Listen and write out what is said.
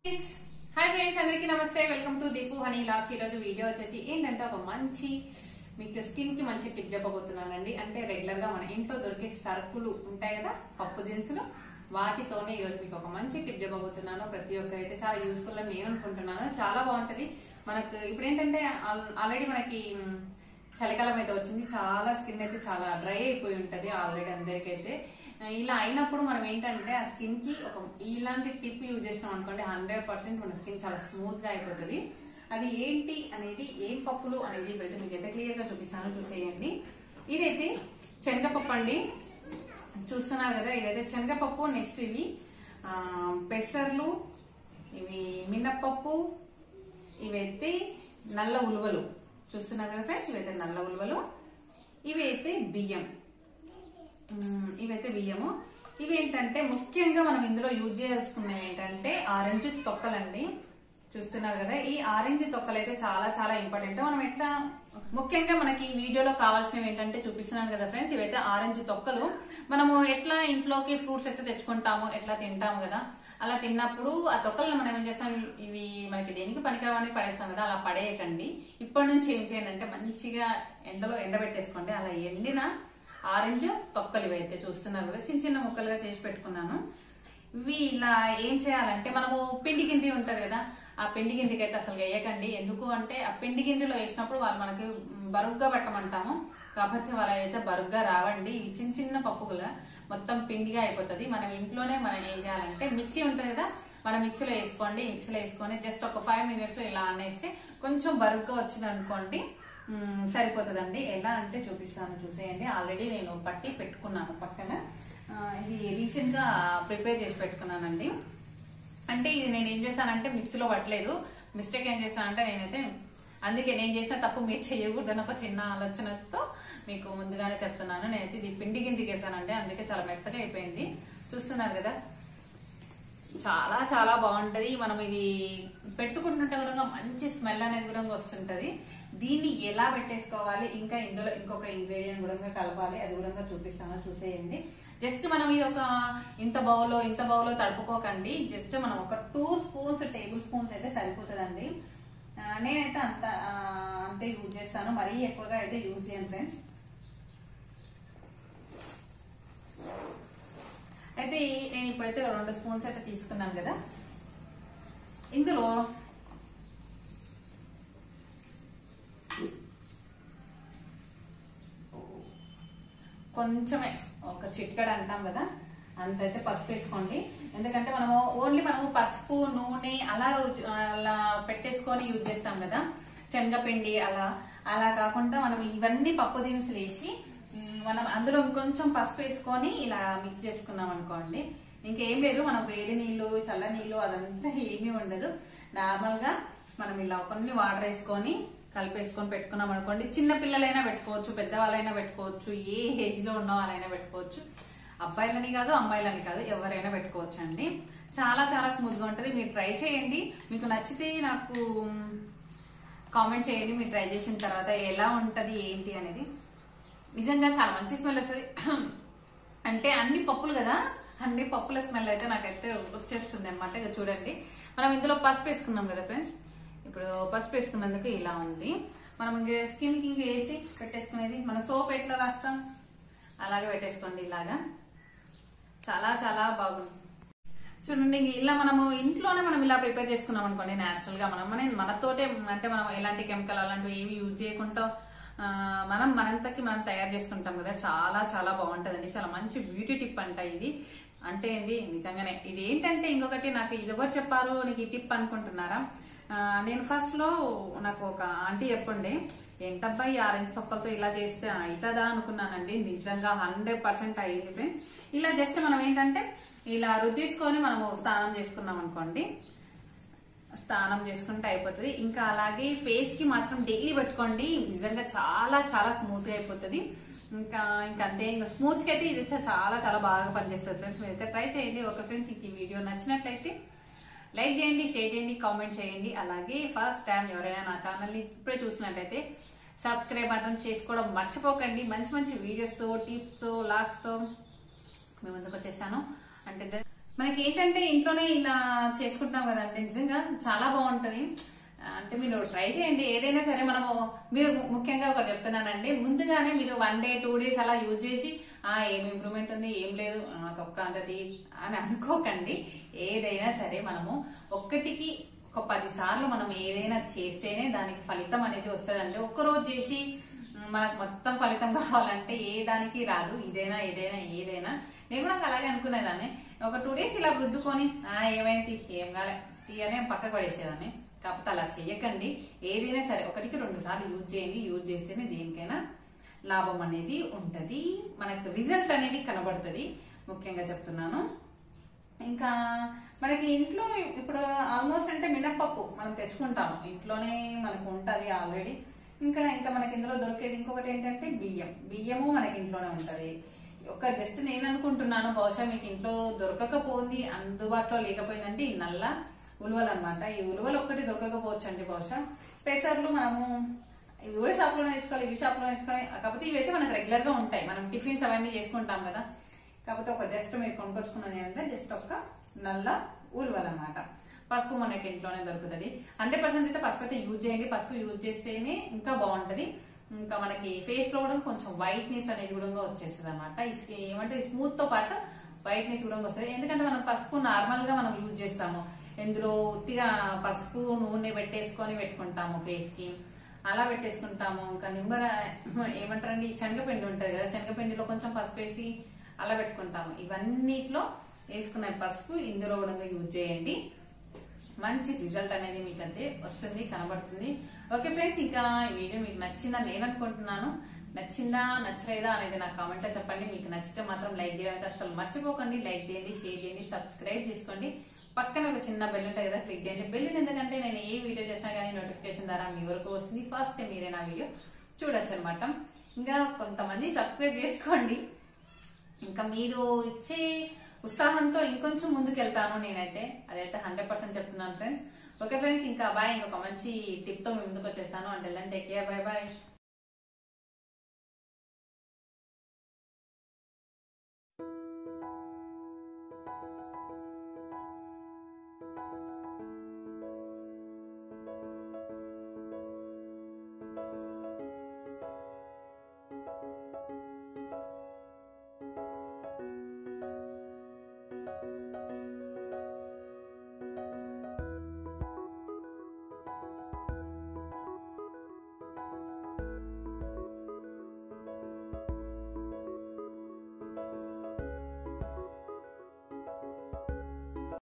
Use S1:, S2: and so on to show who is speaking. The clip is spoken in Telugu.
S1: హాయ్ ఫ్రెండ్స్ అందరికీ నమస్తే welcome to Deepu honey lux ఈ రోజు వీడియో వచ్చేసి ఏంటంటే ఒక మంచి మీకు స్కిన్ కి మంచి టిప్ చెప్పబోతున్నానండి అంటే రెగ్యులర్ గా మన ఇంట్లో దొరికే సరుకులు ఉంటాయి కదా పప్పు దినుసులు వాటితోనే ఈ రోజు మీకు ఒక మంచి టిప్ చెప్పబోతున్నాను ప్రతి ఒక్కరైతే చాలా యూస్ఫుల్ అని నేను అనుకుంటున్నాను చాలా బాగుంటది మనకు ఇప్పుడు ఏంటంటే ఆల్రెడీ మనకి మ్, చలికాలం అయితే వచ్చింది చాలా స్కిన్ అయితే చాలా డ్రై అయిపోయి ఉంటది ఆల్రెడీ అందరికైతే ఇలా అయినప్పుడు మనం ఏంటంటే ఆ స్కిన్ కి ఒక ఇలాంటి టిప్ యూజ్ చేసినాం అనుకోండి హండ్రెడ్ పర్సెంట్ మన స్కిన్ చాలా స్మూత్ గా అయిపోతుంది అది ఏంటి అనేది ఏం పప్పులు అనేది ఇప్పుడైతే మీకు అయితే క్లియర్ గా చూపిస్తాను చూసేయండి ఇదైతే శనగపప్పు అండి చూస్తున్నారు కదా ఇదైతే శనగపప్పు నెక్స్ట్ ఇవి ఆ, పెసర్లు ఇవి మినప్పప్పు ఇవైతే నల్ల ఉలువలు చూస్తున్నారు కదా ఫ్రెండ్స్ ఇవైతే నల్ల ఉలువలు ఇవైతే బియ్యం మ్మ్, ఇవైతే బియ్యము ఇవి ఏంటంటే ముఖ్యంగా మనం ఇందులో యూజ్ చేసుకున్నవి ఏంటంటే ఆరెంజ్ తొక్కలండి చూస్తున్నారు కదా ఈ ఆరెంజ్ తొక్కలు అయితే చాలా చాలా ఇంపార్టెంట్ మనం ఎట్లా ముఖ్యంగా మనకి ఈ వీడియోలో కావాల్సినవి ఏంటంటే చూపిస్తున్నాను కదా ఫ్రెండ్స్ ఇవైతే ఆరెంజ్ తొక్కలు మనము ఎట్లా ఇంట్లోకి ఫ్రూట్స్ అయితే తెచ్చుకుంటాము ఎట్లా తింటాము కదా అలా తిన్నప్పుడు ఆ తొక్కలను మనం ఏం చేస్తాం ఇవి మనకి దేనికి పనికిరావని పడేస్తాం కదా అలా పడేయకండి ఇప్పటి నుంచి ఏం చేయండి అంటే మంచిగా ఎండలో ఎండబెట్టేసుకోండి అలా ఎండిన ఆరెంజ్ తొక్కలు ఇవైతే చూస్తున్నారు కదా చిన్న చిన్న ముక్కలుగా చేసి పెట్టుకున్నాను ఇవి ఇలా ఏం చేయాలంటే మనము పిండి గిండి ఉంటది కదా ఆ పిండి గిండికి అయితే అసలు వేయకండి ఎందుకు అంటే ఆ పిండి గిండిలో వేసినప్పుడు వాళ్ళు మనకి బరుగ్గా పెట్టమంటాము కాబట్టి వాళ్ళ అయితే బరుగ్గా రావండి ఇవి చిన్న చిన్న పప్పుగా మొత్తం పిండిగా అయిపోతుంది మనం ఇంట్లోనే మనం ఏం చేయాలంటే మిక్సీ ఉంటుంది కదా మనం మిక్సీలో వేసుకోండి మిక్సీలో వేసుకొని జస్ట్ ఒక ఫైవ్ మినిట్స్ లో ఇలా అనేస్తే కొంచెం బరుగ్గా వచ్చింది అనుకోండి మ్మ్, సరిపోతుందండి ఎలా అంటే చూపిస్తాను చూసేయండి ఆల్రెడీ నేను పట్టి పెట్టుకున్నాను పక్కన ఆ, ఇది రీసెంట్ గా ప్రిపేర్ చేసి పెట్టుకున్నానండి అంటే ఇది నేను ఏం చేశానంటే మిక్సీలో పట్టలేదు మిస్టేక్ ఏం చేశానంటే నేనైతే అందుకే నేను చేసిన తప్పు మీరు చేయకూడదని ఒక చిన్న ఆలోచనతో మీకు ముందుగానే చెప్తున్నాను నేనైతే ఇది పిండి గిండికి వేసానంటే అందుకే చాలా మెత్తగా అయిపోయింది చూస్తున్నారు కదా చాలా చాలా బాగుంటది మనం ఇది పెట్టుకుంటుంటే కూడా మంచి స్మెల్ అనేది కూడా వస్తుంటది దీన్ని ఎలా పెట్టేసుకోవాలి ఇంకా ఇందులో ఇంకొక ఇంగ్రీడియంట్ కూడా కలపాలి అది కూడా చూపిస్తాను చూసేయండి జస్ట్ మనం ఇది ఒక ఇంత బౌలో ఇంత బౌలో తడుపుకోకండి జస్ట్ మనం ఒక టూ స్పూన్స్ టేబుల్ స్పూన్స్ అయితే సరిపోతుందండి ఆ, నేనైతే అంత ఆ, అంతే యూజ్ చేస్తాను మరీ ఎక్కువగా అయితే యూజ్ చేయను ఫ్రెండ్స్ అయితే ఈ- నేను ఇప్పుడైతే రెండు స్పూన్స్ అయితే తీసుకున్నాను కదా ఇందులో కొంచెమే ఒక చిట్కడ అంటాం కదా అంతైతే పసుపు వేసుకోండి ఎందుకంటే మనము ఓన్లీ మనము పసుపు నూనె అలా రోజు అలా పెట్టేసుకొని యూజ్ చేస్తాం కదా శనగపిండి అలా అలా కాకుండా మనం ఇవన్నీ పప్పు దినుసులు వేసి మ్, మనం అందులో ఇంకొంచెం పసుపు వేసుకొని ఇలా మిక్స్ చేసుకున్నాం అనుకోండి ఇంకేం లేదు మనం వేడి నీళ్లు చల్ల నీళ్లు అదంతా ఏమీ ఉండదు నార్మల్ గా మనం ఇలా కొన్ని వాటర్ వేసుకొని కలిపేసుకొని పెట్టుకున్నాం అనుకోండి చిన్న పిల్లలైనా పెట్టుకోవచ్చు పెద్దవాళ్ళైనా పెట్టుకోవచ్చు ఏ ఏజ్ లో ఉన్న వాళ్ళైనా పెట్టుకోవచ్చు అబ్బాయిలని కాదు అమ్మాయిలని కాదు ఎవరైనా పెట్టుకోవచ్చు అండి చాలా చాలా స్మూత్ గా ఉంటది మీరు ట్రై చేయండి మీకు నచ్చితే నాకు కామెంట్ చేయండి మీరు ట్రై చేసిన తర్వాత ఎలా ఉంటది ఏంటి అనేది నిజంగా చాలా మంచి స్మెల్ వస్తుంది అంటే అన్ని పప్పులు కదా అన్ని పప్పుల స్మెల్ అయితే నాకైతే వచ్చేస్తుంది అనమాట ఇక చూడండి మనం ఇందులో పసుపు వేసుకున్నాం కదా ఫ్రెండ్స్ ఇప్పుడు పసుపు వేసుకున్నందుకు ఇలా ఉంది మనం ఇంక స్కిన్ కి ఇంక ఏంటి పెట్టేసుకునేది మన సోప్ ఎట్లా రాస్తాం అలాగే పెట్టేసుకోండి ఇలాగా చాలా చాలా బాగుంది చూడండి ఇంక ఇలా మనము ఇంట్లోనే మనం ఇలా ప్రిపేర్ చేసుకున్నాం అనుకోండి నేచురల్ గా మనం మన మనతోటే అంటే మనం ఎలాంటి కెమికల్ అలాంటివి ఏవి యూజ్ చేయకుండా ఆ, మనం మనంతకి మనం తయారు చేసుకుంటాం కదా చాలా చాలా బాగుంటదండి చాలా మంచి బ్యూటీ టిప్ అంట ఇది అంటే ఏంది నిజంగానే ఇది ఏంటంటే ఇంకొకటి నాకు ఇది ఎవరు చెప్పారు నీకు ఈ టిప్ అనుకుంటున్నారా ఆ, నేను ఫస్ట్ లో నాకు ఒక ఆంటీ చెప్పుండే ఏంటబ్బా ఈ ఆరెంజ్ తొక్కలతో ఇలా చేస్తే అవుతుందా అనుకున్నానండి నిజంగా హండ్రెడ్ పర్సెంట్ అయ్యింది ఫ్రెండ్స్ ఇలా జస్ట్ మనం ఏంటంటే ఇలా రుద్దేసుకొని మనము స్నానం చేసుకున్నాం అనుకోండి స్నానం చేసుకుంటే అయిపోతుంది ఇంకా అలాగే ఫేస్ కి మాత్రం డైలీ పెట్టుకోండి నిజంగా చాలా చాలా స్మూత్ గా అయిపోతుంది ఇంకా ఇంకా అంతే ఇంకా స్మూత్ గా అయితే ఇది చా- చాలా చాలా బాగా పనిచేస్తుంది ఫ్రెండ్స్ మీరైతే ట్రై చేయండి ఒక ఫ్రెండ్స్ ఈ వీడియో నచ్చినట్లయితే లైక్ చేయండి షేర్ చేయండి కామెంట్ చేయండి అలాగే ఫస్ట్ టైం ఎవరైనా నా ఛానల్ ని ఇప్పుడే చూసినట్టయితే సబ్స్క్రైబ్ మాత్రం చేసుకోవడం మర్చిపోకండి మంచి మంచి వీడియోస్ తో టిప్స్ తో లాక్స్ తో మేము ముందుకు వచ్చేసాను అంటే మనకి ఏంటంటే ఇంట్లోనే ఇలా చేసుకుంటున్నాం కదండి నిజంగా చాలా బాగుంటది ఆ, అంటే మీరు ట్రై చేయండి ఏదైనా సరే మనము మీరు ముఖ్యంగా ఒకటి చెప్తున్నానండి ముందుగానే మీరు వన్ డే టూ డేస్ అలా యూజ్ చేసి ఆ ఏం ఇంప్రూవ్మెంట్ ఉంది ఏం లేదు ఆ, తొక్క అంతది అని అనుకోకండి ఏదైనా సరే మనము ఒక్కటికి ఒక పది సార్లు మనం ఏదైనా చేస్తేనే దానికి ఫలితం అనేది వస్తుందండి ఒక్కరోజు చేసి మనకు మొత్తం ఫలితం కావాలంటే ఏ దానికి రాదు ఇదైనా ఏదైనా ఏదైనా నేను కూడా అలాగే అనుకునేదాన్ని ఒక టూ డేస్ ఇలా రుద్దుకొని ఆ ఏమైంది ఏం కాలే తీయనే పక్కకు పడేసేదాన్ని కాకపోతే అలా చెయ్యకండి ఏదైనా సరే ఒకటికి రెండు సార్లు యూజ్ చేయండి యూజ్ చేస్తేనే దేనికైనా లాభం అనేది ఉంటది మనకు రిజల్ట్ అనేది కనబడుతుంది ముఖ్యంగా చెప్తున్నాను ఇంకా మనకి ఇంట్లో ఇప్పుడు ఆల్మోస్ట్ అంటే మినప్పప్పు మనం తెచ్చుకుంటాము ఇంట్లోనే మనకు ఉంటది ఆల్రెడీ ఇంకా ఇంకా మనకి ఇందులో దొరికేది ఇంకొకటి ఏంటంటే బియ్యం బియ్యము మనకి ఇంట్లోనే ఉంటది ఒక జస్ట్ నేను అనుకుంటున్నాను బహుశా మీకు ఇంట్లో దొరకకపోయింది అందుబాటులో లేకపోయిందంటే ఈ నల్ల ఉలువలు అనమాట ఈ ఉలువలు ఒక్కటి దొరకకపోవచ్చు అండి బహుశా పెసర్లు మనము ఇవి కూడా షాప్ లోనే తెచ్చుకోవాలి ఇవి షాప్ లో తెచ్చుకోవాలి కాకపోతే ఇవైతే మనకు రెగ్యులర్ గా ఉంటాయి మనం టిఫిన్స్ అవన్నీ చేసుకుంటాం కదా కాకపోతే ఒక జస్ట్ మీరు కొనుక్కొచ్చుకున్నది ఏంటంటే జస్ట్ ఒక నల్ల ఉలువలు అనమాట పసుపు మనకి ఇంట్లోనే దొరుకుతుంది హండ్రెడ్ పర్సెంట్ అయితే పసుపు అయితే యూజ్ చేయండి పసుపు యూజ్ చేస్తేనే ఇంకా బాగుంటది ఇంకా మనకి ఫేస్ లో కూడా కొంచెం వైట్నెస్ అనేది కూడా వచ్చేస్తుంది అనమాట ఏమంటే స్మూత్ తో పాటు వైట్నెస్ కూడా వస్తుంది ఎందుకంటే మనం పసుపు నార్మల్ గా మనం యూజ్ చేస్తాము ఎందులో ఉత్తిగా పసుపు నూనె పెట్టేసుకొని పెట్టుకుంటాము ఫేస్ కి అలా పెట్టేసుకుంటాము ఇంకా నిమ్మర ఏమంటారండి ఈ శనగపిండి ఉంటది కదా శనగపిండిలో కొంచెం పసుపు వేసి అలా పెట్టుకుంటాము ఇవన్నిట్లో వేసుకున్న పసుపు ఇందులో కూడా యూజ్ చేయండి మంచి రిజల్ట్ అనేది మీకు అంతే వస్తుంది కనబడుతుంది ఓకే ఫ్రెండ్స్ ఇంకా ఈ వీడియో మీకు నచ్చిందని నేను అనుకుంటున్నాను నచ్చిందా నచ్చలేదా అనేది నాకు కామెంట్ లో చెప్పండి మీకు నచ్చితే మాత్రం లైక్ చేయడం అయితే అసలు మర్చిపోకండి లైక్ చేయండి షేర్ చేయండి సబ్స్క్రైబ్ చేసుకోండి పక్కన ఒక చిన్న బెల్ ఉంటుంది కదా క్లిక్ చేయండి బెల్ ఎందుకంటే నేను ఏ వీడియో చేసినా కానీ నోటిఫికేషన్ ద్వారా మీ వరకు వస్తుంది ఫస్ట్ టైం మీరే నా వీడియో చూడొచ్చు అనమాట ఇంకా కొంతమంది సబ్స్క్రైబ్ చేసుకోండి ఇంకా మీరు ఇచ్చే ఉత్సాహంతో ఇంకొంచెం ముందుకెళ్తాను నేనైతే అదైతే హండ్రెడ్ పర్సెంట్ చెప్తున్నాను ఫ్రెండ్స్ ఓకే ఫ్రెండ్స్ ఇంకా బాయ్ ఇంకొక మంచి టిప్ తో మీ ముందుకు వచ్చేసాను అంటే టేక్ కేర్ బాయ్ బాయ్